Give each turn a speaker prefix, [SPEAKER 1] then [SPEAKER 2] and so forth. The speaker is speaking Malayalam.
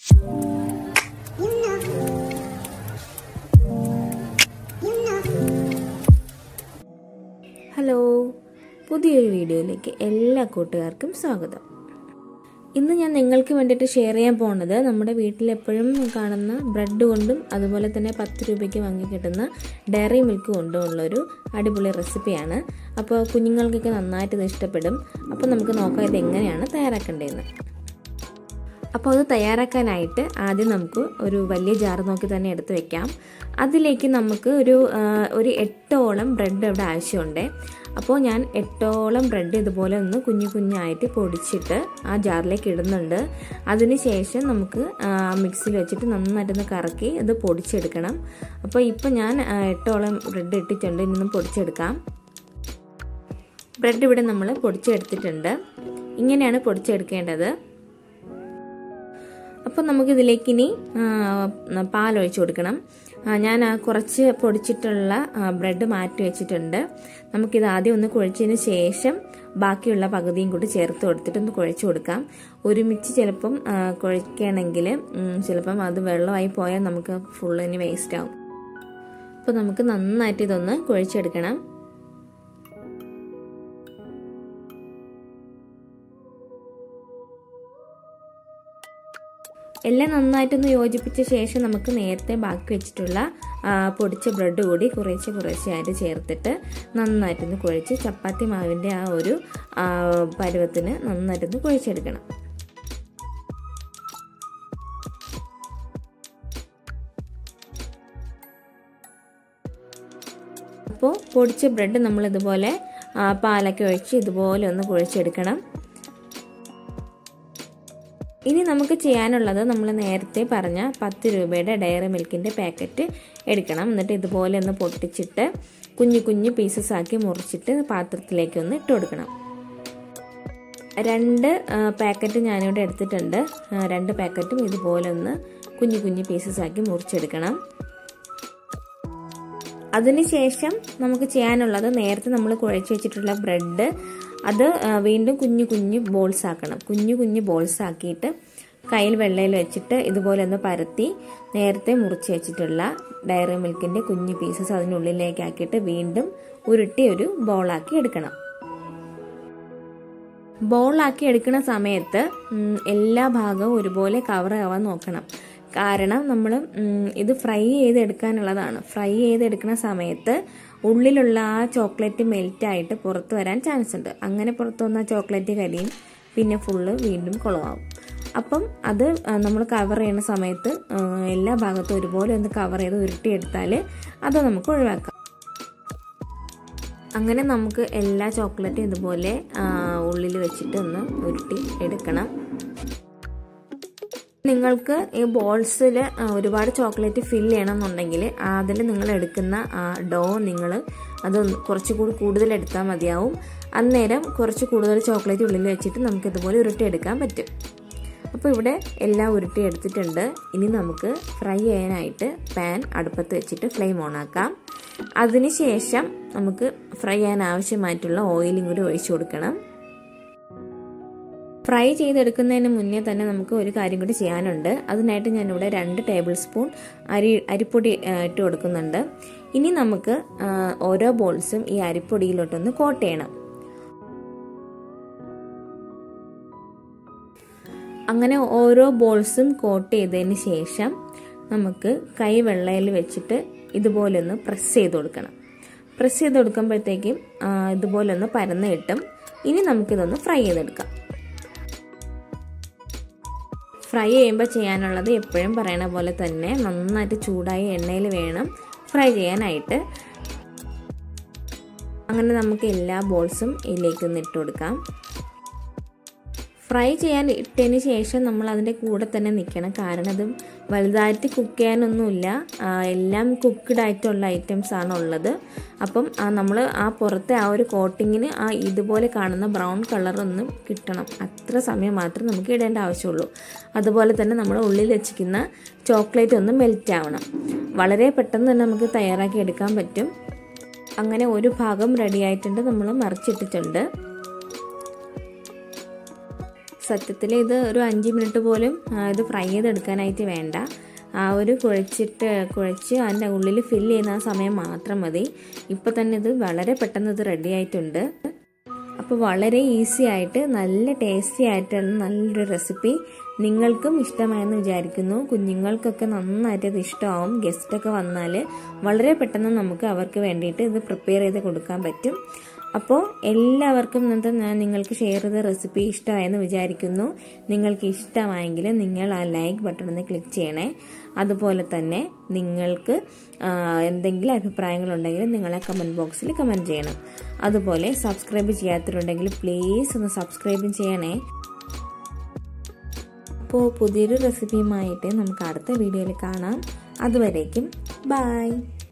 [SPEAKER 1] ഹലോ പുതിയൊരു വീഡിയോയിലേക്ക് എല്ലാ കൂട്ടുകാർക്കും സ്വാഗതം ഇന്ന് ഞാൻ നിങ്ങൾക്ക് വേണ്ടിയിട്ട് ഷെയർ ചെയ്യാൻ പോകുന്നത് നമ്മുടെ വീട്ടിൽ എപ്പോഴും കാണുന്ന ബ്രെഡ് കൊണ്ടും അതുപോലെ തന്നെ പത്ത് രൂപയ്ക്ക് വാങ്ങി കിട്ടുന്ന ഡയറി മിൽക്ക് കൊണ്ടും ഉള്ളൊരു അടിപൊളി റെസിപ്പിയാണ് അപ്പോൾ കുഞ്ഞുങ്ങൾക്കൊക്കെ നന്നായിട്ട് ഇത് ഇഷ്ടപ്പെടും അപ്പോൾ നമുക്ക് നോക്കാം ഇത് എങ്ങനെയാണ് തയ്യാറാക്കേണ്ടതെന്ന് അപ്പോൾ അത് തയ്യാറാക്കാനായിട്ട് ആദ്യം നമുക്ക് ഒരു വലിയ ജാർ നോക്കി തന്നെ എടുത്ത് വെക്കാം അതിലേക്ക് നമുക്ക് ഒരു ഒരു എട്ടോളം ബ്രെഡ് ഇവിടെ ആവശ്യമുണ്ട് അപ്പോൾ ഞാൻ എട്ടോളം ബ്രെഡ് ഇതുപോലെ ഒന്ന് കുഞ്ഞു കുഞ്ഞായിട്ട് പൊടിച്ചിട്ട് ആ ജാറിലേക്ക് ഇടുന്നുണ്ട് അതിനുശേഷം നമുക്ക് മിക്സിയിൽ വെച്ചിട്ട് നന്നായിട്ടൊന്ന് കറക്കി ഇത് പൊടിച്ചെടുക്കണം അപ്പോൾ ഇപ്പോൾ ഞാൻ എട്ടോളം ബ്രെഡ് ഇട്ടിട്ടുണ്ട് ഇനിയൊന്നും പൊടിച്ചെടുക്കാം ബ്രെഡ് ഇവിടെ നമ്മൾ പൊടിച്ചെടുത്തിട്ടുണ്ട് ഇങ്ങനെയാണ് പൊടിച്ചെടുക്കേണ്ടത് അപ്പോൾ നമുക്കിതിലേക്ക് ഇനി പാലൊഴിച്ച് കൊടുക്കണം ഞാൻ കുറച്ച് പൊടിച്ചിട്ടുള്ള ബ്രെഡ് മാറ്റി വെച്ചിട്ടുണ്ട് നമുക്കിത് ആദ്യം ഒന്ന് കുഴച്ചതിന് ശേഷം ബാക്കിയുള്ള പകുതിയും കൂടി ചേർത്ത് കൊടുത്തിട്ട് ഒന്ന് കുഴച്ച് കൊടുക്കാം ഒരുമിച്ച് ചിലപ്പം കുഴക്കുകയാണെങ്കിൽ ചിലപ്പം അത് വെള്ളമായി പോയാൽ നമുക്ക് ഫുള്ളിന് വേസ്റ്റ് ആവും അപ്പോൾ നമുക്ക് നന്നായിട്ട് ഇതൊന്ന് കുഴച്ചെടുക്കണം എല്ലാം നന്നായിട്ടൊന്ന് യോജിപ്പിച്ച ശേഷം നമുക്ക് നേരത്തെ ബാക്കി വെച്ചിട്ടുള്ള പൊടിച്ച ബ്രെഡ് കൂടി കുറേശ്ശെ കുറേശ്ശെയായിട്ട് ചേർത്തിട്ട് നന്നായിട്ടൊന്ന് കുഴച്ച് ചപ്പാത്തി മാവിൻ്റെ ആ ഒരു പരുവത്തിന് നന്നായിട്ടൊന്ന് കുഴച്ചെടുക്കണം അപ്പോൾ പൊടിച്ച ബ്രെഡ് നമ്മൾ ഇതുപോലെ പാലൊക്കെ ഒഴിച്ച് ഇതുപോലെ ഒന്ന് കുഴച്ചെടുക്കണം ഇനി നമുക്ക് ചെയ്യാനുള്ളത് നമ്മൾ നേരത്തെ പറഞ്ഞ പത്ത് രൂപയുടെ ഡയറി മിൽക്കിൻ്റെ പാക്കറ്റ് എടുക്കണം എന്നിട്ട് ഇതുപോലെ ഒന്ന് പൊട്ടിച്ചിട്ട് കുഞ്ഞു കുഞ്ഞു പീസസ് ആക്കി മുറിച്ചിട്ട് പാത്രത്തിലേക്ക് ഒന്ന് ഇട്ട് കൊടുക്കണം രണ്ട് പാക്കറ്റ് ഞാനിവിടെ എടുത്തിട്ടുണ്ട് രണ്ട് പാക്കറ്റും ഇതുപോലെ ഒന്ന് കുഞ്ഞു കുഞ്ഞു പീസസ് ആക്കി മുറിച്ചെടുക്കണം അതിനുശേഷം നമുക്ക് ചെയ്യാനുള്ളത് നേരത്തെ നമ്മൾ കുഴച്ച് വെച്ചിട്ടുള്ള ബ്രെഡ് അത് വീണ്ടും കുഞ്ഞു കുഞ്ഞു ബോൾസ് ആക്കണം കുഞ്ഞു കുഞ്ഞു ബോൾസ് ആക്കിയിട്ട് കയ്യിൽ വെള്ളയിൽ വെച്ചിട്ട് ഇതുപോലെ ഒന്ന് പരത്തി നേരത്തെ മുറിച്ച് വെച്ചിട്ടുള്ള ഡയറി മിൽക്കിന്റെ കുഞ്ഞു പീസസ് അതിനുള്ളിലേക്ക് ആക്കിയിട്ട് വീണ്ടും ഉരുട്ടി ഒരു ബോളാക്കി എടുക്കണം ബോളാക്കി എടുക്കുന്ന സമയത്ത് എല്ലാ ഭാഗവും ഒരുപോലെ കവർ ആവാൻ നോക്കണം കാരണം നമ്മൾ ഇത് ഫ്രൈ ചെയ്തെടുക്കാനുള്ളതാണ് ഫ്രൈ ചെയ്തെടുക്കുന്ന സമയത്ത് ഉള്ളിലുള്ള ആ ചോക്ലേറ്റ് മെൽറ്റ് ആയിട്ട് പുറത്ത് വരാൻ ചാൻസ് ഉണ്ട് അങ്ങനെ പുറത്ത് വന്ന ചോക്ലേറ്റ് കരിയും പിന്നെ ഫുള്ള് വീണ്ടും കുളമാവും അപ്പം അത് നമ്മൾ കവർ ചെയ്യുന്ന സമയത്ത് എല്ലാ ഭാഗത്തും ഒരുപോലെ ഒന്ന് കവർ ചെയ്ത് ഉരുട്ടിയെടുത്താൽ അത് നമുക്ക് ഒഴിവാക്കാം അങ്ങനെ നമുക്ക് എല്ലാ ചോക്ലേറ്റും ഇതുപോലെ ഉള്ളിൽ വെച്ചിട്ട് ഒന്ന് ഉരുട്ടി എടുക്കണം നിങ്ങൾക്ക് ഈ ബോൾസിൽ ഒരുപാട് ചോക്ലേറ്റ് ഫിൽ ചെയ്യണമെന്നുണ്ടെങ്കിൽ അതിൽ നിങ്ങൾ എടുക്കുന്ന ഡോ നിങ്ങൾ അത് കുറച്ചുകൂടി കൂടുതൽ എടുത്താൽ മതിയാവും അന്നേരം കുറച്ച് കൂടുതൽ ചോക്ലേറ്റ് ഉള്ളിൽ വെച്ചിട്ട് നമുക്ക് ഇതുപോലെ ഉരുട്ടിയെടുക്കാൻ പറ്റും അപ്പോൾ ഇവിടെ എല്ലാം ഉരുട്ടി എടുത്തിട്ടുണ്ട് ഇനി നമുക്ക് ഫ്രൈ ചെയ്യാനായിട്ട് പാൻ അടുപ്പത്ത് വെച്ചിട്ട് ഫ്ലെയിം ഓൺ ആക്കാം അതിനുശേഷം നമുക്ക് ഫ്രൈ ചെയ്യാൻ ആവശ്യമായിട്ടുള്ള ഓയിലും കൂടി ഒഴിച്ചു കൊടുക്കണം ഫ്രൈ ചെയ്തെടുക്കുന്നതിന് മുന്നേ തന്നെ നമുക്ക് ഒരു കാര്യം കൂടി ചെയ്യാനുണ്ട് അതിനായിട്ട് ഞാനിവിടെ രണ്ട് ടേബിൾ സ്പൂൺ അരി അരിപ്പൊടി ഇട്ട് കൊടുക്കുന്നുണ്ട് ഇനി നമുക്ക് ഓരോ ബോൾസും ഈ അരിപ്പൊടിയിലോട്ടൊന്ന് കോട്ട് ചെയ്യണം അങ്ങനെ ഓരോ ബോൾസും കോട്ട് ചെയ്തതിന് ശേഷം നമുക്ക് കൈ വെള്ളയിൽ വെച്ചിട്ട് ഇതുപോലെ ഒന്ന് പ്രസ് ചെയ്ത് കൊടുക്കണം പ്രസ് ചെയ്ത് കൊടുക്കുമ്പോഴത്തേക്കും ഇതുപോലെ ഒന്ന് പരന്ന് കിട്ടും ഇനി നമുക്കിതൊന്ന് ഫ്രൈ ചെയ്തെടുക്കാം ഫ്രൈ ചെയ്യുമ്പോൾ ചെയ്യാനുള്ളത് എപ്പോഴും പറയണ പോലെ തന്നെ നന്നായിട്ട് ചൂടായ എണ്ണയിൽ വേണം ഫ്രൈ ചെയ്യാനായിട്ട് അങ്ങനെ നമുക്ക് എല്ലാ ബോൾസും ഇതിലേക്ക് ഒന്ന് ഇട്ട് കൊടുക്കാം ഫ്രൈ ചെയ്യാൻ ഇട്ടതിന് ശേഷം നമ്മൾ അതിൻ്റെ കൂടെ തന്നെ നിൽക്കണം കാരണം അത് വലുതായിട്ട് കുക്ക് ചെയ്യാനൊന്നുമില്ല എല്ലാം കുക്ക്ഡ് ആയിട്ടുള്ള ഐറ്റംസ് ആണ് ഉള്ളത് അപ്പം നമ്മൾ ആ പുറത്തെ ആ ഒരു കോട്ടിങ്ങിന് ആ ഇതുപോലെ കാണുന്ന ബ്രൗൺ കളർ ഒന്ന് കിട്ടണം അത്ര സമയം മാത്രം നമുക്ക് ഇടേണ്ട ആവശ്യമുള്ളൂ അതുപോലെ തന്നെ നമ്മൾ ഉള്ളിൽ വെച്ചിരിക്കുന്ന ചോക്ലേറ്റ് ഒന്ന് മെൽറ്റ് ആവണം വളരെ പെട്ടെന്ന് തന്നെ നമുക്ക് തയ്യാറാക്കി എടുക്കാൻ പറ്റും അങ്ങനെ ഒരു ഭാഗം റെഡി ആയിട്ടുണ്ട് നമ്മൾ മറിച്ചിട്ടിട്ടുണ്ട് സത്യത്തിൽ ഇത് ഒരു അഞ്ച് മിനിറ്റ് പോലും ഇത് ഫ്രൈ ചെയ്തെടുക്കാനായിട്ട് വേണ്ട ആ ഒരു കുഴച്ചിട്ട് കുഴച്ച് അതിൻ്റെ ഉള്ളിൽ ഫില്ല് ചെയ്യുന്ന ആ സമയം മാത്രം മതി ഇപ്പോൾ തന്നെ ഇത് വളരെ പെട്ടെന്ന് ഇത് റെഡി ആയിട്ടുണ്ട് അപ്പോൾ വളരെ ഈസി ആയിട്ട് നല്ല ടേസ്റ്റി ആയിട്ടുള്ള നല്ലൊരു റെസിപ്പി നിങ്ങൾക്കും ഇഷ്ടമായെന്ന് വിചാരിക്കുന്നു കുഞ്ഞുങ്ങൾക്കൊക്കെ നന്നായിട്ട് ഇത് ഇഷ്ടമാവും ഗസ്റ്റൊക്കെ വന്നാൽ വളരെ പെട്ടെന്ന് നമുക്ക് അവർക്ക് വേണ്ടിയിട്ട് ഇത് പ്രിപ്പയർ ചെയ്ത് കൊടുക്കാൻ പറ്റും അപ്പോൾ എല്ലാവർക്കും ഇന്നത്തെ ഞാൻ നിങ്ങൾക്ക് ഷെയർ ചെയ്ത റെസിപ്പി ഇഷ്ടമായെന്ന് വിചാരിക്കുന്നു നിങ്ങൾക്ക് ഇഷ്ടമായെങ്കിൽ നിങ്ങൾ ആ ലൈക്ക് ബട്ടൺ ഒന്ന് ക്ലിക്ക് ചെയ്യണേ അതുപോലെ തന്നെ നിങ്ങൾക്ക് എന്തെങ്കിലും അഭിപ്രായങ്ങളുണ്ടെങ്കിൽ നിങ്ങളെ കമൻറ്റ് ബോക്സിൽ കമൻറ്റ് ചെയ്യണം അതുപോലെ സബ്സ്ക്രൈബ് ചെയ്യാത്തവരുണ്ടെങ്കിൽ പ്ലീസ് ഒന്ന് സബ്സ്ക്രൈബും ചെയ്യണേ അപ്പോൾ പുതിയൊരു റെസിപ്പിയുമായിട്ട് നമുക്ക് അടുത്ത വീഡിയോയിൽ കാണാം അതുവരേക്കും ബായ്